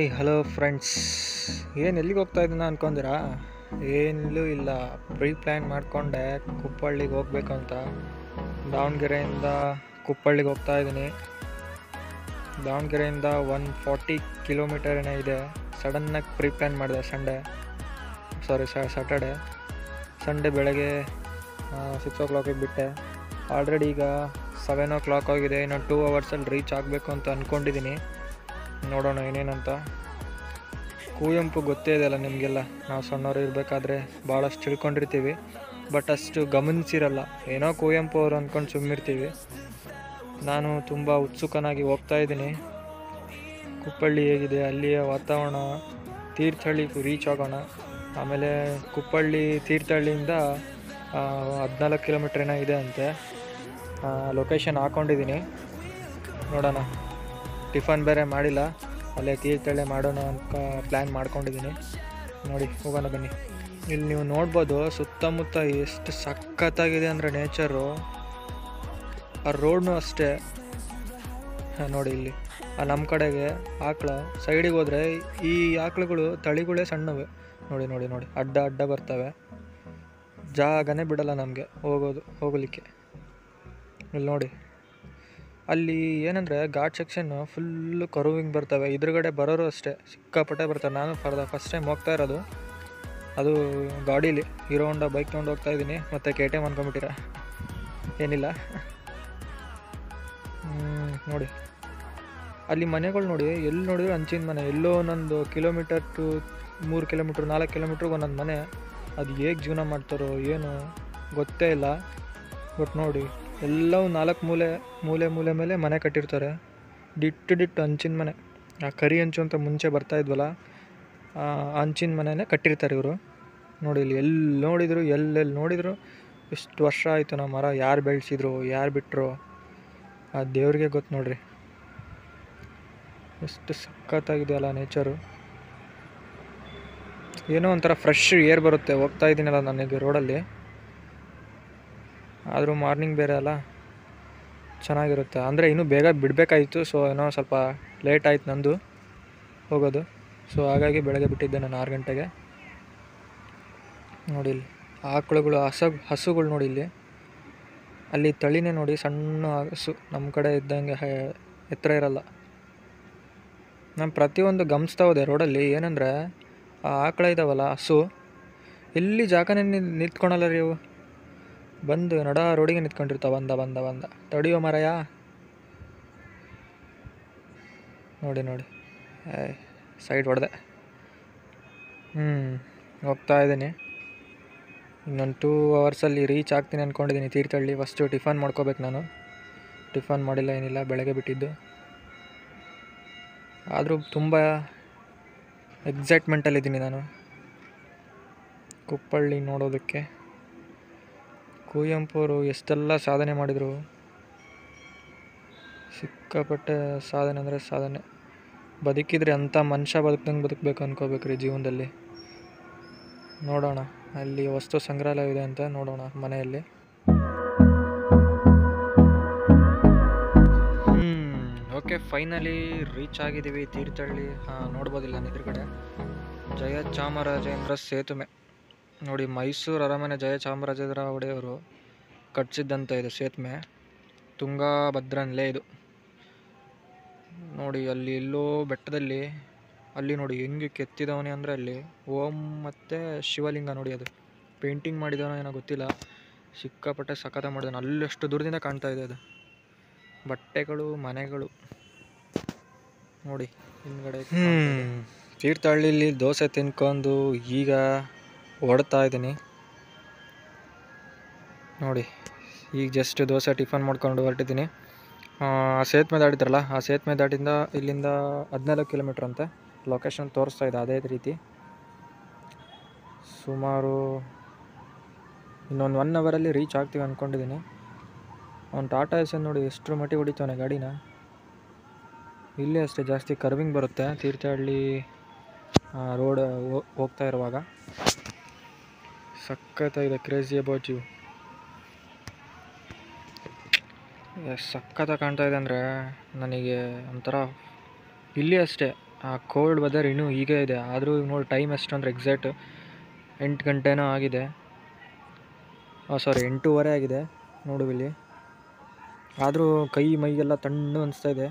hi hello friends ಏನು ಎಲ್ಲಿಗೆ ಹೋಗ್ತಾ ಇದ್ದೀನ ಅನ್ಕೊಂಡಿರಾ ಏನೂ ಇಲ್ಲ ಪ್ರೀ ಪ್ಲ್ಯಾನ್ ಮಾಡಿಕೊಂಡೆ ಕುಪ್ಪಳ್ಳಿಗೆ ಹೋಗ್ಬೇಕು ಅಂತ ದಾವಣಗೆರೆಯಿಂದ ಕುಪ್ಪಳ್ಳಿಗೆ ಹೋಗ್ತಾ ಇದ್ದೀನಿ ದಾವಣಗೆರೆಯಿಂದ ಒನ್ ಫಾರ್ಟಿ ಕಿಲೋಮೀಟರ್ ಏನೋ ಇದೆ ಸಡನ್ನಾಗಿ ಪ್ರೀ ಪ್ಲ್ಯಾನ್ ಮಾಡಿದೆ ಸಂಡೇ ಸಾರಿ ಸ್ಯಾಟರ್ಡೆ ಸಂಡೇ ಬೆಳಗ್ಗೆ ಸಿಕ್ಸ್ ಓ ಕ್ಲಾಕಿಗೆ ಬಿಟ್ಟೆ ಆಲ್ರೆಡಿ ಈಗ ಸೆವೆನ್ ಓ ಕ್ಲಾಕ್ ಆಗಿದೆ ಇನ್ನು ಟೂ ಅವರ್ಸಲ್ಲಿ ರೀಚ್ ಆಗಬೇಕು ಅಂತ ಅಂದ್ಕೊಂಡಿದ್ದೀನಿ ನೋಡೋಣ ಏನೇನಂತ ಕುವೆಂಪು ಗೊತ್ತೇ ಇದೆಯಲ್ಲ ನಿಮಗೆಲ್ಲ ನಾವು ಸಣ್ಣವರು ಇರಬೇಕಾದ್ರೆ ಭಾಳಷ್ಟು ತಿಳ್ಕೊಂಡಿರ್ತೀವಿ ಬಟ್ ಅಷ್ಟು ಗಮನಿಸಿರಲ್ಲ ಏನೋ ಕುವೆಂಪು ಅವರು ಅಂದ್ಕೊಂಡು ಸುಮ್ಮಿರ್ತೀವಿ ನಾನು ತುಂಬ ಉತ್ಸುಕನಾಗಿ ಹೋಗ್ತಾ ಇದ್ದೀನಿ ಕುಪ್ಪಳ್ಳಿ ಹೇಗಿದೆ ಅಲ್ಲಿಯ ವಾತಾವರಣ ತೀರ್ಥಹಳ್ಳಿ ರೀಚ್ ಆಗೋಣ ಆಮೇಲೆ ಕುಪ್ಪಳ್ಳಿ ತೀರ್ಥಹಳ್ಳಿಯಿಂದ ಹದಿನಾಲ್ಕು ಕಿಲೋಮೀಟ್ರ್ ಏನೋ ಇದೆ ಅಂತೆ ಲೊಕೇಶನ್ ಹಾಕ್ಕೊಂಡಿದ್ದೀನಿ ನೋಡೋಣ ಟಿಫನ್ ಬೇರೆ ಮಾಡಿಲ್ಲ ಅಲ್ಲೇ ತೀರ್ಥಹಳ್ಳಿ ಮಾಡೋಣ ಅಂತ ಪ್ಲ್ಯಾನ್ ಮಾಡ್ಕೊಂಡಿದ್ದೀನಿ ನೋಡಿ ಹೋಗೋಣ ಬನ್ನಿ ಇಲ್ಲಿ ನೀವು ನೋಡ್ಬೋದು ಸುತ್ತಮುತ್ತ ಎಷ್ಟು ಸಖತ್ತಾಗಿದೆ ಅಂದರೆ ನೇಚರು ಆ ರೋಡ್ನು ಅಷ್ಟೇ ಹಾ, ನೋಡಿ ಇಲ್ಲಿ ಆ ನಮ್ಮ ಕಡೆಗೆ ಆಕಳ ಸೈಡಿಗೆ ಹೋದರೆ ಈ ಆಕಳುಗಳು ತಳಿಗಳೇ ಸಣ್ಣವೆ ನೋಡಿ ನೋಡಿ ನೋಡಿ ಅಡ್ಡ ಅಡ್ಡ ಬರ್ತವೆ ಜಾಗನೇ ಬಿಡಲ್ಲ ನಮಗೆ ಹೋಗೋದು ಹೋಗಲಿಕ್ಕೆ ಇಲ್ಲಿ ನೋಡಿ ಅಲ್ಲಿ ಏನಂದರೆ ಘಾಟ್ ಸೆಕ್ಷನ್ನು ಫುಲ್ಲು ಕರುವಿಂಗ್ ಬರ್ತವೆ ಎದುರುಗಡೆ ಬರೋರು ಅಷ್ಟೇ ಸಿಕ್ಕಾಪಟ್ಟೆ ಬರ್ತಾರೆ ನಾನು ಫಾರ್ ದ ಫಸ್ಟ್ ಟೈಮ್ ಹೋಗ್ತಾ ಇರೋದು ಅದು ಗಾಡೀಲಿ ಹೀರೋ ಹೊಂಡ ಬೈಕ್ ತೊಗೊಂಡು ಹೋಗ್ತಾ ಇದ್ದೀನಿ ಮತ್ತು ಕೆ ಟಿ ಎಮ್ ಅನ್ಕೊಂಬಿಟ್ಟಿರ ಏನಿಲ್ಲ ಹ್ಮ್, ನೋಡಿ ಅಲ್ಲಿ ಮನೆಗಳು ನೋಡಿ ಎಲ್ಲಿ ನೋಡಿದ್ರು ಹಂಚಿನ ಮನೆ ಎಲ್ಲೋ ಒಂದೊಂದು ಕಿಲೋಮೀಟರ್ ಟು ಮೂರು ಕಿಲೋಮೀಟ್ರ್ ನಾಲ್ಕು ಕಿಲೋಮೀಟ್ರಿಗೆ ಒಂದೊಂದು ಮನೆ ಅದು ಹೇಗೆ ಜೀವನ ಮಾಡ್ತಾರೋ ಏನು ಗೊತ್ತೇ ಇಲ್ಲ ಬಟ್ ನೋಡಿ ಎಲ್ಲವೂ ನಾಲ್ಕು ಮೂಲೆ ಮೂಲೆ ಮೂಲೆ ಮೇಲೆ ಮನೆ ಕಟ್ಟಿರ್ತಾರೆ ದಿಟ್ಟು ದಿಟ್ಟು ಹಂಚಿನ ಮನೆ ಆ ಕರಿ ಹಂಚು ಅಂತ ಮುಂಚೆ ಬರ್ತಾ ಇದ್ವಲ್ಲ ಆ ಹಂಚಿನ ಮನೆನೇ ಕಟ್ಟಿರ್ತಾರೆ ಇವರು ನೋಡಿ ಇಲ್ಲಿ ಎಲ್ಲಿ ನೋಡಿದ್ರು ಎಲ್ಲೆಲ್ಲಿ ನೋಡಿದ್ರು ಎಷ್ಟು ವರ್ಷ ಆಯಿತು ನಾವು ಮರ ಯಾರು ಬೆಳೆಸಿದ್ರು ಯಾರು ಬಿಟ್ಟರು ಆ ದೇವ್ರಿಗೆ ಗೊತ್ತು ನೋಡ್ರಿ ಎಷ್ಟು ಸಖತ್ತಾಗಿದೆಯಲ್ಲ ನೇಚರು ಏನೋ ಒಂಥರ ಫ್ರೆಶ್ ಏರ್ ಬರುತ್ತೆ ಹೋಗ್ತಾ ಇದ್ದೀನಲ್ಲ ನನಗೆ ರೋಡಲ್ಲಿ ಆದರೂ ಮಾರ್ನಿಂಗ್ ಬೇರೆ ಅಲ್ಲ ಚೆನ್ನಾಗಿರುತ್ತೆ ಅಂದರೆ ಇನ್ನೂ ಬೇಗ ಬಿಡಬೇಕಾಯಿತು ಸೊ ಏನೋ ಸ್ವಲ್ಪ ಲೇಟ್ ಆಯ್ತು ನಂದು ಹೋಗೋದು ಸೊ ಹಾಗಾಗಿ ಬೆಳಗ್ಗೆ ಬಿಟ್ಟಿದ್ದೆ ನಾನು ಆರು ಗಂಟೆಗೆ ನೋಡಿ ಇಲ್ಲಿ ಆಕಳುಗಳು ಹಸ ಹಸುಗಳು ನೋಡಿ ಇಲ್ಲಿ ಅಲ್ಲಿ ತಳಿನೇ ನೋಡಿ ಸಣ್ಣ ಹಸು ನಮ್ಮ ಕಡೆ ಇದ್ದಂಗೆ ಹೆ- ಎತ್ತರ ಇರಲ್ಲ ನಾನು ಪ್ರತಿಯೊಂದು ಗಮನಿಸ್ತಾ ಹೋದೆ ರೋಡಲ್ಲಿ ಏನಂದರೆ ಆ ಆಕಳ ಇದಾವಲ್ಲ ಹಸು ಎಲ್ಲಿ ಜಾಗನೇ ನಿ- ನಿಂತ್ಕೊಳಲ್ಲ ರೀ ಅವು ಬಂದು ನಡ ರೋಡಿಗೆ ನಿಂತ್ಕೊಂಡಿರ್ತಾವ ಬಂದ ಬಂದ ಬಂದ ತಡಿಯೋ ಮರಯ ನೋಡಿ ನೋಡಿ ಸೈಡ್ ಹೊಡೆದೆ ಹ್ಞೂ ಹೋಗ್ತಾ ಇದ್ದೀನಿ ಇನ್ನೊಂದು ಟೂ ಅವರ್ಸಲ್ಲಿ ರೀಚ್ ಆಗ್ತೀನಿ ಅಂದ್ಕೊಂಡಿದ್ದೀನಿ ತೀರ್ಥಹಳ್ಳಿ ಫಸ್ಟು ಟಿಫನ್ ಮಾಡ್ಕೋಬೇಕು ನಾನು ಟಿಫನ್ ಮಾಡಿಲ್ಲ ಏನಿಲ್ಲ ಬೆಳಗ್ಗೆ ಬಿಟ್ಟಿದ್ದು ಆದರೂ ತುಂಬ ಎಕ್ಸೈಟ್ಮೆಂಟಲ್ಲಿದ್ದೀನಿ ನಾನು ಕುಪ್ಪಳ್ಳಿ ನೋಡೋದಕ್ಕೆ ಕುವೆಂಪು ಅವರು ಎಷ್ಟೆಲ್ಲ ಸಾಧನೆ ಮಾಡಿದರು ಸಿಕ್ಕಾಪಟ್ಟೆ ಸಾಧನೆ ಅಂದರೆ ಸಾಧನೆ ಬದುಕಿದ್ರೆ ಅಂಥ ಮನುಷ್ಯ ಬದುಕ್ದಂಗೆ ಬದುಕಬೇಕು ಅನ್ಕೋಬೇಕ್ರಿ ಜೀವನದಲ್ಲಿ ನೋಡೋಣ ಅಲ್ಲಿ ವಸ್ತು ಸಂಗ್ರಹಾಲಯ ಇದೆ ಅಂತ ನೋಡೋಣ ಮನೆಯಲ್ಲಿ ಓಕೆ ಫೈನಲಿ ರೀಚ್ ಆಗಿದ್ದೀವಿ ತೀರ್ಥಹಳ್ಳಿ ಹಾಂ ನೋಡ್ಬೋದಿಲ್ಲ ನಾನು ಎದುರುಗಡೆ ಜಯ ಚಾಮರಾಜೇಂದ್ರ ಸೇತುವೆ ನೋಡಿ ಮೈಸೂರು ಅರಮನೆ ಜಯ ಚಾಮರಾಜೇಂದ್ರ ಒಡೆಯವರು ಕಟ್ಸಿದ್ದಂಥ ಇದು ಸೇತುವೆ ತುಂಗಾಭದ್ರನಲ್ಲೇ ಇದು ನೋಡಿ ಅಲ್ಲಿ ಎಲ್ಲೋ ಬೆಟ್ಟದಲ್ಲಿ ಅಲ್ಲಿ ನೋಡಿ ಹೆಂಗೆ ಕೆತ್ತಿದವನೇ ಅಂದರೆ ಅಲ್ಲಿ ಓಂ ಮತ್ತು ಶಿವಲಿಂಗ ನೋಡಿ ಅದು ಪೇಂಟಿಂಗ್ ಮಾಡಿದವನೋ ಏನೋ ಗೊತ್ತಿಲ್ಲ ಸಿಕ್ಕಾಪಟ್ಟೆ ಸಖತ ಮಾಡಿದಾನೆ ಅಲ್ಲಷ್ಟು ದೂರದಿಂದ ಕಾಣ್ತಾ ಇದೆ ಅದು ಬಟ್ಟೆಗಳು ಮನೆಗಳು ನೋಡಿ ಹಿಂದ್ಗಡೆ ತೀರ್ಥಹಳ್ಳಿಲಿ ದೋಸೆ ತಿನ್ಕೊಂಡು ಈಗ ಹೊಡ್ತಾ ಇದ್ದೀನಿ ನೋಡಿ ಈಗ ಜಸ್ಟ್ ದೋಸೆ ಟಿಫನ್ ಮಾಡ್ಕೊಂಡು ಹೊರಟಿದ್ದೀನಿ ಆ ಸೇತುವೆ ದಾಟಿದ್ರಲ್ಲ ಆ ಸೇತುವೆ ದಾಟಿಂದ ಇಲ್ಲಿಂದ ಹದಿನಾಲ್ಕು ಕಿಲೋಮೀಟ್ರ್ ಅಂತೆ ಲೊಕೇಶನ್ ತೋರಿಸ್ತಾ ಇದೆ ಅದೇ ರೀತಿ ಸುಮಾರು ಇನ್ನೊಂದು ಒನ್ ಅವರಲ್ಲಿ ರೀಚ್ ಆಗ್ತೀವಿ ಅಂದ್ಕೊಂಡಿದ್ದೀನಿ ಅವ್ನು ಟಾಟಾ ಎಸ್ ನೋಡಿ ಎಷ್ಟರ ಮಟ್ಟಿಗೆ ಹೊಡಿತಾನೆ ಗಾಡಿನ ಇಲ್ಲೇ ಅಷ್ಟೇ ಜಾಸ್ತಿ ಕರ್ವಿಂಗ್ ಬರುತ್ತೆ ತೀರ್ಥಹಳ್ಳಿ ರೋಡ್ ಹೋಗ್ತಾ ಇರುವಾಗ ಸಖತ್ತಾಗಿದೆ ಕ್ರೇಜಿ ಅಬೌಟ್ ಯು ಎಷ್ಟು ಸಖತ್ತಾಗಿ ಕಾಣ್ತಾ ಇದೆ ಅಂದರೆ ನನಗೆ ಒಂಥರ ಇಲ್ಲಿ ಅಷ್ಟೇ ಕೋಲ್ಡ್ ವೆದರ್ ಇನ್ನೂ ಹೀಗೆ ಇದೆ ಆದರೂ ನೋಡಿ ಟೈಮ್ ಎಷ್ಟು ಅಂದರೆ ಎಕ್ಸಾಕ್ಟ್ ಎಂಟು ಗಂಟೆನೋ ಆಗಿದೆ ಸಾರಿ ಎಂಟೂವರೆ ಆಗಿದೆ ನೋಡು ಇಲ್ಲಿ ಆದರೂ ಕೈ ಮೈಗೆಲ್ಲ ತಣ್ಣು ಅನಿಸ್ತಾ ಇದೆ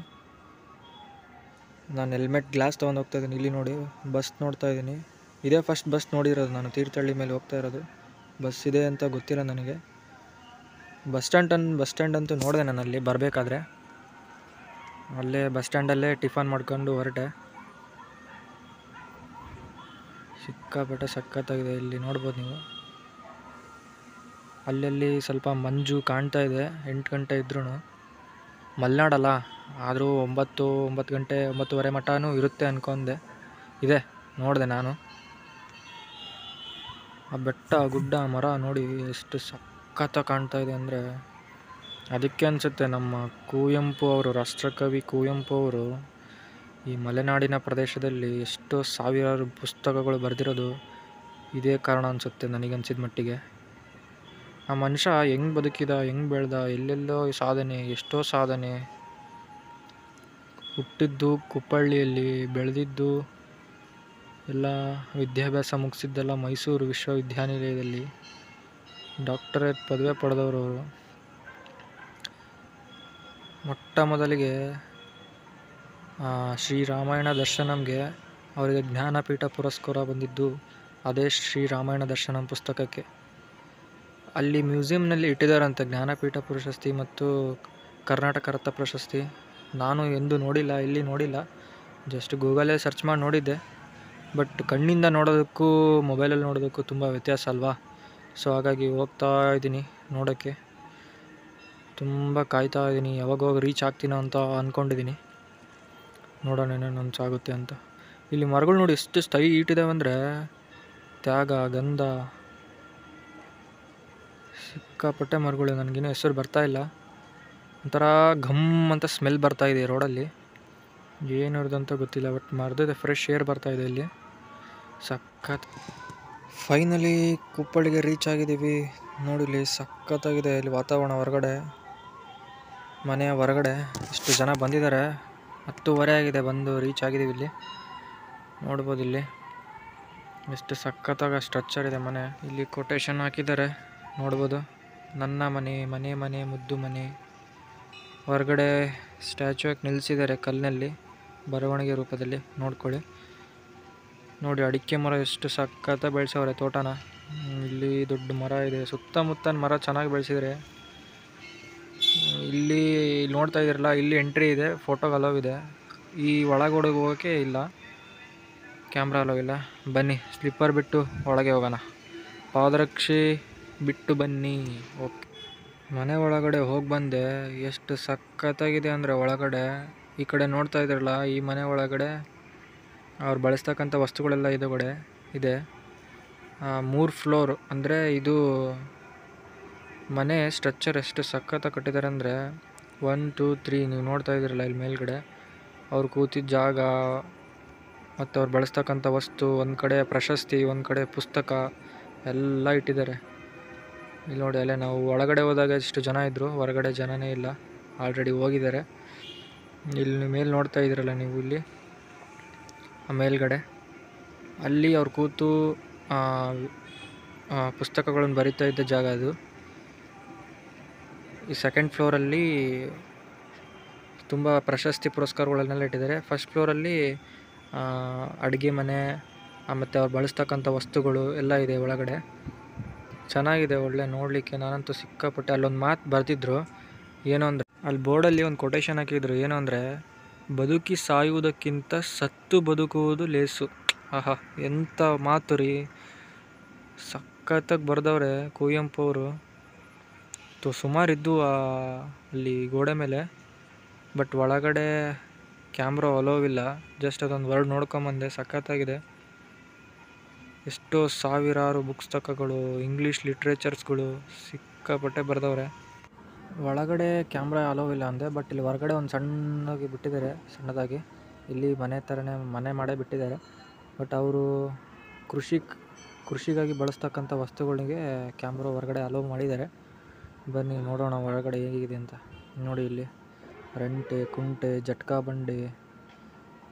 ನಾನು ಹೆಲ್ಮೆಟ್ ಗ್ಲಾಸ್ ತೊಗೊಂಡು ಹೋಗ್ತಾ ಇದ್ದೀನಿ ಇಲ್ಲಿ ನೋಡಿ ಬಸ್ ನೋಡ್ತಾ ಇದ್ದೀನಿ ಇದೇ ಫಸ್ಟ್ ಬಸ್ ನೋಡಿರೋದು ನಾನು ತೀರ್ಥಹಳ್ಳಿ ಮೇಲೆ ಹೋಗ್ತಾ ಇರೋದು ಬಸ್ ಇದೆ ಅಂತ ಗೊತ್ತಿಲ್ಲ ನನಗೆ ಬಸ್ ಸ್ಟ್ಯಾಂಡ್ ಅನ್ ಬಸ್ ಸ್ಟ್ಯಾಂಡ್ ಅಂತೂ ನೋಡಿದೆ ನಾನು ಅಲ್ಲಿ ಬರಬೇಕಾದ್ರೆ ಅಲ್ಲೇ ಬಸ್ ಸ್ಟ್ಯಾಂಡಲ್ಲೇ ಟಿಫನ್ ಮಾಡ್ಕೊಂಡು ಹೊರಟೆ ಸಿಕ್ಕಾಪಟ್ಟೆ ಸಖತ್ತಾಗಿದೆ ಇಲ್ಲಿ ನೋಡ್ಬೋದು ನೀವು ಅಲ್ಲಲ್ಲಿ ಸ್ವಲ್ಪ ಮಂಜು ಕಾಣ್ತಾ ಇದೆ ಎಂಟು ಗಂಟೆ ಇದ್ರೂ ಮಲೆನಾಡಲ್ಲ ಆದರೂ ಒಂಬತ್ತು ಒಂಬತ್ತು ಗಂಟೆ ಒಂಬತ್ತುವರೆ ಮಟನೂ ಇರುತ್ತೆ ಅನ್ಕೊಂಡೆ ಇದೆ ನೋಡಿದೆ ನಾನು ಆ ಬೆಟ್ಟ ಗುಡ್ಡ ಮರ ನೋಡಿ ಎಷ್ಟು ಸಖತ್ತಾಗಿ ಕಾಣ್ತಾ ಇದೆ ಅಂದರೆ ಅದಕ್ಕೆ ಅನಿಸುತ್ತೆ ನಮ್ಮ ಕುವೆಂಪು ಅವರು ರಾಷ್ಟ್ರಕವಿ ಕುವೆಂಪು ಅವರು ಈ ಮಲೆನಾಡಿನ ಪ್ರದೇಶದಲ್ಲಿ ಎಷ್ಟೋ ಸಾವಿರಾರು ಪುಸ್ತಕಗಳು ಬರೆದಿರೋದು ಇದೇ ಕಾರಣ ಅನಿಸುತ್ತೆ ನನಗನ್ಸಿದ ಮಟ್ಟಿಗೆ ಆ ಮನುಷ್ಯ ಹೆಂಗೆ ಬದುಕಿದ ಹೆಂಗೆ ಬೆಳೆದ ಎಲ್ಲೆಲ್ಲೋ ಸಾಧನೆ ಎಷ್ಟೋ ಸಾಧನೆ ಹುಟ್ಟಿದ್ದು ಕುಪ್ಪಳ್ಳಿಯಲ್ಲಿ ಬೆಳೆದಿದ್ದು ಎಲ್ಲ ವಿದ್ಯಾಭ್ಯಾಸ ಮುಗಿಸಿದ್ದೆಲ್ಲ ಮೈಸೂರು ವಿಶ್ವವಿದ್ಯಾನಿಲಯದಲ್ಲಿ ಡಾಕ್ಟರೇಟ್ ಪದವಿ ಪಡೆದವರು ಅವರು ಮೊಟ್ಟ ಮೊದಲಿಗೆ ಶ್ರೀರಾಮಾಯಣ ದರ್ಶನಂಗೆ ಅವರಿಗೆ ಜ್ಞಾನಪೀಠ ಪುರಸ್ಕಾರ ಬಂದಿದ್ದು ಅದೇ ಶ್ರೀರಾಮಾಯಣ ದರ್ಶನಂ ಪುಸ್ತಕಕ್ಕೆ ಅಲ್ಲಿ ಮ್ಯೂಸಿಯಂನಲ್ಲಿ ಇಟ್ಟಿದ್ದಾರಂತೆ ಜ್ಞಾನಪೀಠ ಪ್ರಶಸ್ತಿ ಮತ್ತು ಕರ್ನಾಟಕ ರತ್ನ ಪ್ರಶಸ್ತಿ ನಾನು ಎಂದೂ ನೋಡಿಲ್ಲ ಇಲ್ಲಿ ನೋಡಿಲ್ಲ ಜಸ್ಟ್ ಗೂಗಲೇ ಸರ್ಚ್ ಮಾಡಿ ನೋಡಿದ್ದೆ ಬಟ್ ಕಣ್ಣಿಂದ ನೋಡೋದಕ್ಕೂ ಮೊಬೈಲಲ್ಲಿ ನೋಡೋದಕ್ಕೂ ತುಂಬ ವ್ಯತ್ಯಾಸ ಅಲ್ವಾ ಸೊ ಹಾಗಾಗಿ ಹೋಗ್ತಾ ಇದ್ದೀನಿ ನೋಡೋಕ್ಕೆ ತುಂಬ ಕಾಯ್ತಾ ಇದ್ದೀನಿ ಯಾವಾಗ ಹೋಗಿ ರೀಚ್ ಆಗ್ತೀನೋ ಅಂತ ಅಂದ್ಕೊಂಡಿದ್ದೀನಿ ನೋಡೋಣ ಏನೇನು ಆಗುತ್ತೆ ಅಂತ ಇಲ್ಲಿ ಮರಗಳು ನೋಡಿ ಎಷ್ಟು ಸ್ಟೈಟ್ ಇದಾವೆ ಅಂದರೆ ತ್ಯಾಗ ಗಂಧ ಸಿಕ್ಕಾಪಟ್ಟೆ ಮರಗಳು ನನಗಿನ್ನೂ ಹೆಸರು ಬರ್ತಾ ಇಲ್ಲ ಒಂಥರ ಘಮ್ ಅಂತ ಸ್ಮೆಲ್ ಬರ್ತಾ ಇದೆ ರೋಡಲ್ಲಿ ಏನು ಅಂತ ಗೊತ್ತಿಲ್ಲ ಬಟ್ ಮರದಿದೆ ಫ್ರೆಶ್ ಏರ್ ಬರ್ತಾ ಇದೆ ಇಲ್ಲಿ ಸಖತ್ ಫೈನಲಿ ಕುಪ್ಪಳಿಗೆ ರೀಚ್ ಆಗಿದ್ದೀವಿ ನೋಡಿಲಿ ಸಖತ್ತಾಗಿದೆ ಇಲ್ಲಿ ವಾತಾವರಣ ಹೊರಗಡೆ ಮನೆಯ ಹೊರಗಡೆ ಇಷ್ಟು ಜನ ಬಂದಿದ್ದಾರೆ ಹತ್ತುವರೆ ಆಗಿದೆ ಬಂದು ರೀಚ್ ಆಗಿದ್ದೀವಿ ಇಲ್ಲಿ ನೋಡ್ಬೋದು ಇಲ್ಲಿ ಎಷ್ಟು ಸಖತ್ತಾಗ ಸ್ಟ್ರಕ್ಚರ್ ಇದೆ ಮನೆ ಇಲ್ಲಿ ಕೊಟೇಶನ್ ಹಾಕಿದ್ದಾರೆ ನೋಡ್ಬೋದು ನನ್ನ ಮನೆ ಮನೆ ಮನೆ ಮುದ್ದು ಮನೆ ಹೊರಗಡೆ ಸ್ಟ್ಯಾಚು ಹಾಕಿ ನಿಲ್ಲಿಸಿದ್ದಾರೆ ಕಲ್ಲಿನಲ್ಲಿ ಬರವಣಿಗೆ ರೂಪದಲ್ಲಿ ನೋಡ್ಕೊಳ್ಳಿ ನೋಡಿ ಅಡಿಕೆ ಮರ ಎಷ್ಟು ಸಖತ್ತ ಬೆಳೆಸವ್ರೆ ತೋಟನ ಇಲ್ಲಿ ದೊಡ್ಡ ಮರ ಇದೆ ಸುತ್ತಮುತ್ತ ಮರ ಚೆನ್ನಾಗಿ ಬೆಳೆಸಿದ್ದಾರೆ ಇಲ್ಲಿ ನೋಡ್ತಾ ಇದ್ದೀರಲ್ಲ ಇಲ್ಲಿ ಎಂಟ್ರಿ ಇದೆ ಫೋಟೋಗೆ ಅಲೋವ್ ಇದೆ ಈ ಒಳಗಡೆ ಹೋಗೋಕ್ಕೆ ಇಲ್ಲ ಕ್ಯಾಮ್ರಾ ಅಲೋವ್ ಇಲ್ಲ ಬನ್ನಿ ಸ್ಲಿಪ್ಪರ್ ಬಿಟ್ಟು ಒಳಗೆ ಹೋಗೋಣ ಪಾದರಕ್ಷೆ ಬಿಟ್ಟು ಬನ್ನಿ ಓಕೆ ಮನೆ ಒಳಗಡೆ ಹೋಗಿ ಬಂದೆ ಎಷ್ಟು ಸಖತ್ತಾಗಿದೆ ಅಂದರೆ ಒಳಗಡೆ ಈ ಕಡೆ ನೋಡ್ತಾ ಇದ್ದೀರಲ್ಲ ಈ ಮನೆ ಒಳಗಡೆ ಅವ್ರು ಬಳಸ್ತಕ್ಕಂಥ ವಸ್ತುಗಳೆಲ್ಲ ಇದೊಗಡೆ ಇದೆ ಮೂರು ಫ್ಲೋರ್ ಅಂದರೆ ಇದು ಮನೆ ಸ್ಟ್ರಕ್ಚರ್ ಎಷ್ಟು ಸಖತ್ತಾಗಿ ಕಟ್ಟಿದ್ದಾರೆ ಅಂದರೆ ಒನ್ ಟೂ ತ್ರೀ ನೀವು ನೋಡ್ತಾ ಇದ್ದೀರಲ್ಲ ಇಲ್ಲಿ ಮೇಲ್ಗಡೆ ಅವ್ರು ಕೂತಿದ್ದ ಜಾಗ ಮತ್ತು ಅವ್ರು ಬಳಸ್ತಕ್ಕಂಥ ವಸ್ತು ಒಂದು ಕಡೆ ಪ್ರಶಸ್ತಿ ಒಂದು ಕಡೆ ಪುಸ್ತಕ ಎಲ್ಲ ಇಟ್ಟಿದ್ದಾರೆ ಇಲ್ಲಿ ನೋಡಿ ಅಲ್ಲೇ ನಾವು ಒಳಗಡೆ ಹೋದಾಗ ಇಷ್ಟು ಜನ ಇದ್ದರು ಹೊರಗಡೆ ಜನನೇ ಇಲ್ಲ ಆಲ್ರೆಡಿ ಹೋಗಿದ್ದಾರೆ ಇಲ್ಲಿ ಮೇಲೆ ನೋಡ್ತಾ ಇದ್ದೀರಲ್ಲ ನೀವು ಇಲ್ಲಿ ಆ ಮೇಲ್ಗಡೆ ಅಲ್ಲಿ ಅವ್ರು ಕೂತು ಪುಸ್ತಕಗಳನ್ನು ಬರಿತಾ ಇದ್ದ ಜಾಗ ಅದು ಈ ಸೆಕೆಂಡ್ ಫ್ಲೋರಲ್ಲಿ ತುಂಬ ಪ್ರಶಸ್ತಿ ಪುರಸ್ಕಾರಗಳನ್ನೆಲ್ಲ ಇಟ್ಟಿದ್ದಾರೆ ಫಸ್ಟ್ ಫ್ಲೋರಲ್ಲಿ ಅಡುಗೆ ಮನೆ ಮತ್ತು ಅವ್ರು ಬಳಸ್ತಕ್ಕಂಥ ವಸ್ತುಗಳು ಎಲ್ಲ ಇದೆ ಒಳಗಡೆ ಚೆನ್ನಾಗಿದೆ ಒಳ್ಳೆ ನೋಡಲಿಕ್ಕೆ ನಾನಂತೂ ಸಿಕ್ಕಾಪಟ್ಟೆ ಅಲ್ಲೊಂದು ಮಾತು ಬರೆದಿದ್ರು ಏನು ಅಂದರೆ ಅಲ್ಲಿ ಬೋರ್ಡಲ್ಲಿ ಒಂದು ಕೊಟೇಶನ್ ಹಾಕಿದ್ರು ಏನು ಅಂದರೆ ಬದುಕಿ ಸಾಯುವುದಕ್ಕಿಂತ ಸತ್ತು ಬದುಕುವುದು ಲೇಸು ಆಹಾ ಎಂಥ ಮಾತು ರೀ ಸಖತ್ತಾಗಿ ಬರೆದವ್ರೆ ಕುವೆಂಪು ಅವರು ತು ಸುಮಾರಿದ್ದು ಅಲ್ಲಿ ಗೋಡೆ ಮೇಲೆ ಬಟ್ ಒಳಗಡೆ ಕ್ಯಾಮ್ರಾ ಅಲೋವ್ ಇಲ್ಲ ಜಸ್ಟ್ ಅದೊಂದು ವರ್ಡ್ ನೋಡ್ಕೊಂಬಂದೆ ಸಖತ್ತಾಗಿದೆ ಎಷ್ಟೋ ಸಾವಿರಾರು ಪುಸ್ತಕಗಳು ಇಂಗ್ಲೀಷ್ ಲಿಟ್ರೇಚರ್ಸ್ಗಳು ಸಿಕ್ಕಾಪಟ್ಟೆ ಬರೆದವ್ರೆ ಒಳಗಡೆ ಕ್ಯಾಮ್ರಾ ಅಲೋವ್ ಇಲ್ಲ ಅಂದೆ ಬಟ್ ಇಲ್ಲಿ ಹೊರಗಡೆ ಒಂದು ಸಣ್ಣದಾಗಿ ಬಿಟ್ಟಿದ್ದಾರೆ ಸಣ್ಣದಾಗಿ ಇಲ್ಲಿ ಮನೆ ಥರನೇ ಮನೆ ಮಾಡೇ ಬಿಟ್ಟಿದ್ದಾರೆ ಬಟ್ ಅವರು ಕೃಷಿ ಕೃಷಿಗಾಗಿ ಬಳಸ್ತಕ್ಕಂಥ ವಸ್ತುಗಳಿಗೆ ಕ್ಯಾಮ್ರಾ ಹೊರಗಡೆ ಅಲೋವ್ ಮಾಡಿದ್ದಾರೆ ಬನ್ನಿ ನೋಡೋಣ ಒಳಗಡೆ ಹೇಗಿದೆ ಅಂತ ನೋಡಿ ಇಲ್ಲಿ ರಂಟೆ ಕುಂಟೆ ಜಟ್ಕಾ ಬಂಡಿ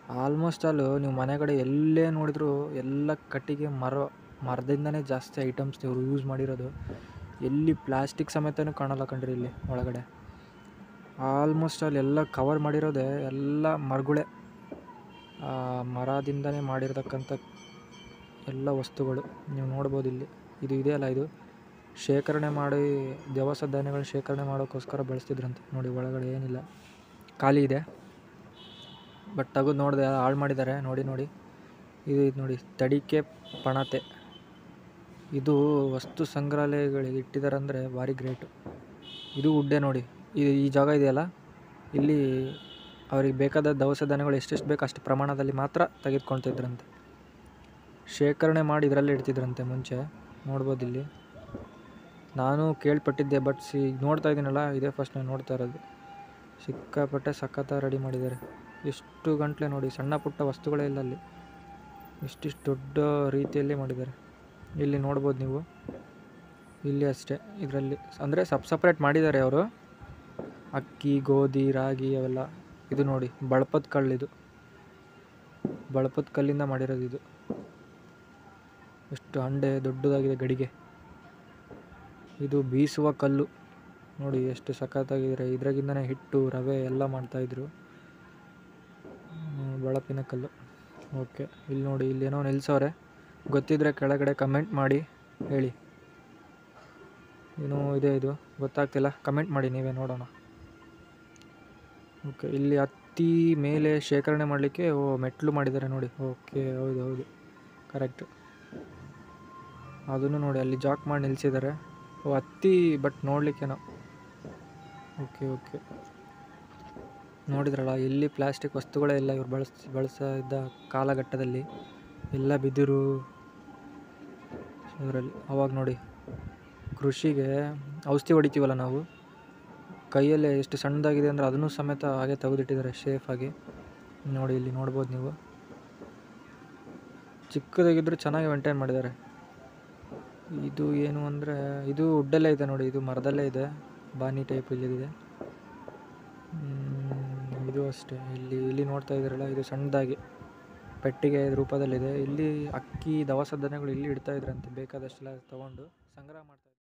ಆಲ್ಮೋಸ್ಟ್ ಆಲು ನೀವು ಮನೆ ಕಡೆ ಎಲ್ಲೇ ನೋಡಿದ್ರು ಎಲ್ಲ ಕಟ್ಟಿಗೆ ಮರ ಮರದಿಂದನೇ ಜಾಸ್ತಿ ಐಟಮ್ಸ್ ಇವರು ಯೂಸ್ ಮಾಡಿರೋದು ಎಲ್ಲಿ ಪ್ಲಾಸ್ಟಿಕ್ ಸಮೇತನೂ ಕಾಣಲ್ಲ ಕಣ್ರಿ ಇಲ್ಲಿ ಒಳಗಡೆ ಆಲ್ಮೋಸ್ಟ್ ಅಲ್ಲಿ ಎಲ್ಲ ಕವರ್ ಮಾಡಿರೋದೇ ಎಲ್ಲ ಮರಗಳೇ ಆ ಮರದಿಂದನೇ ಮಾಡಿರ್ತಕ್ಕಂಥ ಎಲ್ಲ ವಸ್ತುಗಳು ನೀವು ನೋಡ್ಬೋದು ಇಲ್ಲಿ ಇದು ಇದೆಯಲ್ಲ ಇದು ಶೇಖರಣೆ ಮಾಡಿ ದವಸ ಧಾನ್ಯಗಳನ್ನ ಶೇಖರಣೆ ಮಾಡೋಕ್ಕೋಸ್ಕರ ಬಳಸ್ತಿದ್ರಂತೆ ನೋಡಿ ಒಳಗಡೆ ಏನಿಲ್ಲ ಖಾಲಿ ಇದೆ ಬಟ್ ತೆಗೆದು ನೋಡಿದೆ ಹಾಳು ಮಾಡಿದ್ದಾರೆ ನೋಡಿ ನೋಡಿ ಇದು ಇದು ನೋಡಿ ತಡಿಕೆ ಪಣತೆ ಇದು ವಸ್ತು ಸಂಗ್ರಹಾಲಯಗಳಿಗೆ ಇಟ್ಟಿದ್ದಾರೆ ಅಂದರೆ ಭಾರಿ ಗ್ರೇಟು ಇದು ಉಡ್ಡೆ ನೋಡಿ ಇದು ಈ ಜಾಗ ಇದೆಯಲ್ಲ ಇಲ್ಲಿ ಅವ್ರಿಗೆ ಬೇಕಾದ ದವಸ ಧಾನ್ಯಗಳು ಎಷ್ಟೆಷ್ಟು ಬೇಕು ಅಷ್ಟು ಪ್ರಮಾಣದಲ್ಲಿ ಮಾತ್ರ ತೆಗೆದುಕೊಳ್ತಿದ್ರಂತೆ ಶೇಖರಣೆ ಮಾಡಿ ಇದರಲ್ಲೇ ಇಡ್ತಿದ್ರಂತೆ ಮುಂಚೆ ನೋಡ್ಬೋದು ಇಲ್ಲಿ ನಾನು ಕೇಳ್ಪಟ್ಟಿದ್ದೆ ಬಟ್ ಸಿ ನೋಡ್ತಾ ಇದ್ದೀನಲ್ಲ ಇದೇ ಫಸ್ಟ್ ನಾನು ನೋಡ್ತಾ ಇರೋದು ಸಿಕ್ಕಾಪಟ್ಟೆ ಸಖತ್ತ ರೆಡಿ ಮಾಡಿದ್ದಾರೆ ಎಷ್ಟು ಗಂಟ್ಲೆ ನೋಡಿ ಸಣ್ಣ ಪುಟ್ಟ ವಸ್ತುಗಳೇ ಇಲ್ಲ ಅಲ್ಲಿ ಇಷ್ಟಿಷ್ಟು ದೊಡ್ಡ ರೀತಿಯಲ್ಲಿ ಮಾಡಿದ್ದಾರೆ ಇಲ್ಲಿ ನೋಡ್ಬೋದು ನೀವು ಇಲ್ಲಿ ಅಷ್ಟೇ ಇದರಲ್ಲಿ ಅಂದರೆ ಸಪ್ ಸಪ್ರೇಟ್ ಮಾಡಿದ್ದಾರೆ ಅವರು ಅಕ್ಕಿ ಗೋಧಿ ರಾಗಿ ಅವೆಲ್ಲ ಇದು ನೋಡಿ ಬಳಪದ ಕಳ್ಳಿದು ಬಳಪದ ಕಲ್ಲಿಂದ ಮಾಡಿರೋದು ಇದು ಎಷ್ಟು ಹಂಡೆ ದೊಡ್ಡದಾಗಿದೆ ಗಡಿಗೆ ಇದು ಬೀಸುವ ಕಲ್ಲು ನೋಡಿ ಎಷ್ಟು ಸಖತ್ತಾಗಿದ್ದಾರೆ ಇದ್ರಾಗಿಂದನೇ ಹಿಟ್ಟು ರವೆ ಎಲ್ಲ ಮಾಡ್ತಾಯಿದ್ರು ಹ್ಮ್, ಬಳಪಿನ ಕಲ್ಲು ಓಕೆ ಇಲ್ಲಿ ನೋಡಿ ಇಲ್ಲಿ ಏನೋ ನಿಲ್ಸವ್ರೆ ಗೊತ್ತಿದ್ರೆ ಕೆಳಗಡೆ ಕಮೆಂಟ್ ಮಾಡಿ ಹೇಳಿ ಏನೋ ಇದೆ ಇದು ಗೊತ್ತಾಗ್ತಿಲ್ಲ ಕಮೆಂಟ್ ಮಾಡಿ ನೀವೇ ನೋಡೋಣ ಓಕೆ ಇಲ್ಲಿ ಹತ್ತಿ ಮೇಲೆ ಶೇಖರಣೆ ಮಾಡಲಿಕ್ಕೆ ಓ ಮೆಟ್ಲು ಮಾಡಿದ್ದಾರೆ ನೋಡಿ ಓಕೆ ಹೌದು ಹೌದು ಕರೆಕ್ಟ್ ಅದನ್ನು ನೋಡಿ ಅಲ್ಲಿ ಜಾಕ್ ಮಾಡಿ ನಿಲ್ಲಿಸಿದ್ದಾರೆ ಓ ಹತ್ತಿ ಬಟ್ ನೋಡಲಿಕ್ಕೇನೋ ಓಕೆ ಓಕೆ ನೋಡಿದ್ರಲ್ಲ ಎಲ್ಲಿ ಪ್ಲಾಸ್ಟಿಕ್ ವಸ್ತುಗಳೇ ಇಲ್ಲ ಇವ್ರು ಬಳಸ್ ಬಳಸ್ತಾ ಇದ್ದ ಕಾಲಘಟ್ಟದಲ್ಲಿ ಎಲ್ಲ ಬಿದಿರು ಇದರಲ್ಲಿ ಅವಾಗ ನೋಡಿ ಕೃಷಿಗೆ ಔಷಧಿ ಹೊಡಿತೀವಲ್ಲ ನಾವು ಕೈಯಲ್ಲೇ ಎಷ್ಟು ಸಣ್ಣದಾಗಿದೆ ಅಂದರೆ ಅದನ್ನು ಸಮೇತ ಹಾಗೆ ತೆಗೆದಿಟ್ಟಿದ್ದಾರೆ ಶೇಫಾಗಿ ನೋಡಿ ಇಲ್ಲಿ ನೋಡ್ಬೋದು ನೀವು ಚಿಕ್ಕದಾಗಿದ್ದರೂ ಚೆನ್ನಾಗಿ ಮೇಂಟೈನ್ ಮಾಡಿದ್ದಾರೆ ಇದು ಏನು ಅಂದರೆ ಇದು ಉಡ್ಡಲ್ಲೇ ಇದೆ ನೋಡಿ ಇದು ಮರದಲ್ಲೇ ಇದೆ ಬಾನಿ ಟೈಪ್ ಇಲ್ಲಿದೆ ಹ್ಮ್, ಇದು ಅಷ್ಟೇ ಇಲ್ಲಿ ಇಲ್ಲಿ ನೋಡ್ತಾ ಇದ್ದೀರಲ್ಲ ಇದು ಸಣ್ಣದಾಗಿ ಪೆಟ್ಟಿಗೆ ರೂಪದಲ್ಲಿದೆ ಇಲ್ಲಿ ಅಕ್ಕಿ ದವಸ ಧಾನ್ಯಗಳು ಇಲ್ಲಿ ಇಡ್ತಾ ಇದ್ರಂತೆ ಬೇಕಾದಷ್ಟೆಲ್ಲ ತೊಗೊಂಡು ಸಂಗ್ರಹ ಮಾಡ್ತಾ